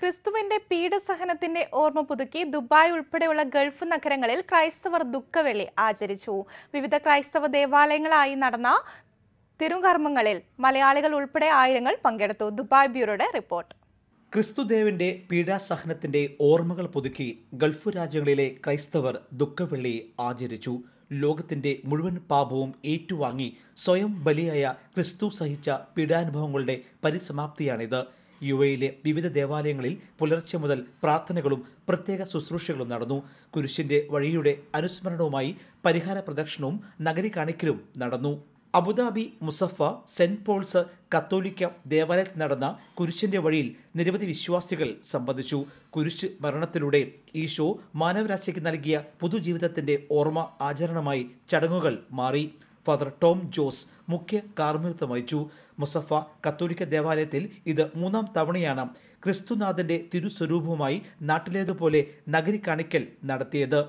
ക്രിസ്തുവിന്റെ പീഡസഹനത്തിന്റെ ഓർമ്മ പുതുക്കി ദുബായ് ഉൾപ്പെടെയുള്ള ഗൾഫ് നഗരങ്ങളിൽ ക്രൈസ്തവർ ദുഃഖവെള്ളി ആചരിച്ചു വിവിധ ക്രൈസ്തവ ദേവാലയങ്ങളായി നടന്ന തിരുകർമ്മങ്ങളിൽ മലയാളികൾ ഉൾപ്പെടെ ആയിരങ്ങൾ പങ്കെടുത്തു ദുബായ് ബ്യൂറോയുടെ റിപ്പോർട്ട് ക്രിസ്തുദേവന്റെ പീഡാസഹനത്തിന്റെ ഓർമ്മകൾ പുതുക്കി ഗൾഫ് രാജ്യങ്ങളിലെ ക്രൈസ്തവർ ദുഃഖവെള്ളി ആചരിച്ചു ലോകത്തിന്റെ മുഴുവൻ പാപവും ഏറ്റുവാങ്ങി സ്വയം ബലിയായ ക്രിസ്തു സഹിച്ച പീഡാനുഭവങ്ങളുടെ പരിസമാപ്തിയാണിത് യു എയിലെ വിവിധ ദേവാലയങ്ങളിൽ പുലർച്ചെ മുതൽ പ്രാർത്ഥനകളും പ്രത്യേക ശുശ്രൂഷകളും നടന്നു കുരിശിന്റെ വഴിയുടെ അനുസ്മരണവുമായി പരിഹാര പ്രദക്ഷിണവും നഗരി കാണിക്കലും നടന്നു അബുദാബി മുസഫ സെന്റ് പോൾസ് കത്തോലിക്ക ദേവാലയത്തിൽ നടന്ന കുരിശിന്റെ വഴിയിൽ നിരവധി വിശ്വാസികൾ സംബന്ധിച്ചു കുരിശ് മരണത്തിലൂടെ ഈശോ മാനവരാശിക്ക് നൽകിയ പുതുജീവിതത്തിന്റെ ഓർമ്മ ആചരണമായി ചടങ്ങുകൾ മാറി ഫാദർ ടോം ജോസ് മുഖ്യ കാർമ്മികത്വം വഹിച്ചു മുസഫ കത്തോലിക്ക ദേവാലയത്തിൽ ഇത് മൂന്നാം തവണയാണ് ക്രിസ്തുനാഥന്റെ തിരുസ്വരൂപവുമായി നാട്ടിലേതുപോലെ നഗരി കാണിക്കൽ നടത്തിയത്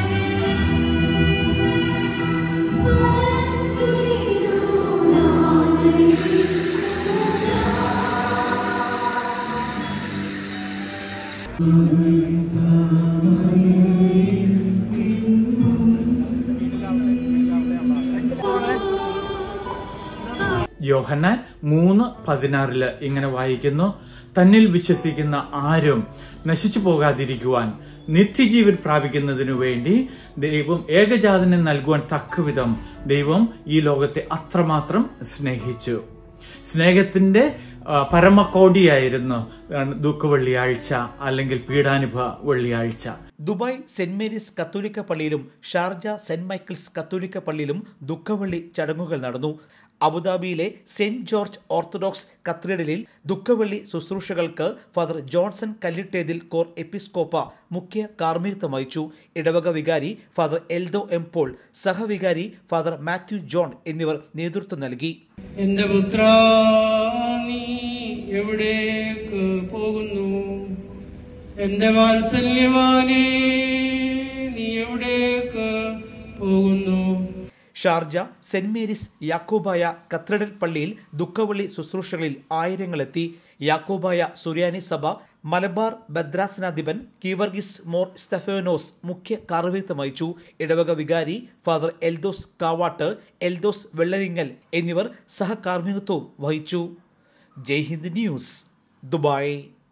യോഹന്നാൻ മൂന്ന് പതിനാറില് ഇങ്ങനെ വായിക്കുന്നു തന്നിൽ വിശ്വസിക്കുന്ന ആരും നശിച്ചു പോകാതിരിക്കുവാൻ നിത്യജീവൻ പ്രാപിക്കുന്നതിനു വേണ്ടി ദൈവം ഏകജാതനെ നൽകുവാൻ തക്കവിധം ദൈവം ഈ ലോകത്തെ അത്രമാത്രം സ്നേഹിച്ചു സ്നേഹത്തിന്റെ ആ, പരമകോടിയായിരുന്നു ആ, ദുഃഖവെള്ളിയാഴ്ച അല്ലെങ്കിൽ പീഡാനുഭവ വെള്ളിയാഴ്ച ദുബായ് സെന്റ് മേരീസ് കത്തോലിക്ക പള്ളിയിലും ഷാർജ സെന്റ് മൈക്കിൾസ് കത്തോലിക്ക പള്ളിയിലും ദുഃഖവെള്ളി ചടങ്ങുകൾ നടന്നു അബുദാബിയിലെ സെന്റ് ജോർജ് ഓർത്തഡോക്സ് കത്തീഡ്രലിൽ ദുഃഖവെള്ളി ശുശ്രൂഷകൾക്ക് ഫാദർ ജോൺസൺ കല്ലിട്ടേതിൽ കോർ എപ്പിസ്കോപ്പ മുഖ്യ കാർമ്മികത്വം വഹിച്ചു ഇടവക വികാരി ഫാദർ എൽദോ എം പോൾ സഹവികാരി ഫാദർ മാത്യു ജോൺ എന്നിവർ നേതൃത്വം നൽകി എന്റെ പുത്ര നീ എവിടേക്ക് പോകുന്നു എന്റെ വാത്സല്യവാനേ നീ എവിടേക്ക് പോകുന്നു ഷാർജ സെന്റ് മേരീസ് യാക്കോബായ കത്തീഡ്രൽ പള്ളിയിൽ ദുഃഖവെള്ളി ശുശ്രൂഷകളിൽ ആയിരങ്ങളെത്തി യാക്കോബായ സുറിയാനി സഭ മലബാർ ഭദ്രാസനാധിപൻ കീവർഗിസ് മോർ സ്റ്റെഫോനോസ് മുഖ്യ കാർവീത്വം വഹിച്ചു ഇടവക വികാരി ഫാദർ എൽദോസ് കാവാട്ട് എൽദോസ് വെള്ളരിങ്ങൽ എന്നിവർ സഹകാർമ്മികത്വവും വഹിച്ചു ജയ്ഹിന്ദ് ന്യൂസ് ദുബായ്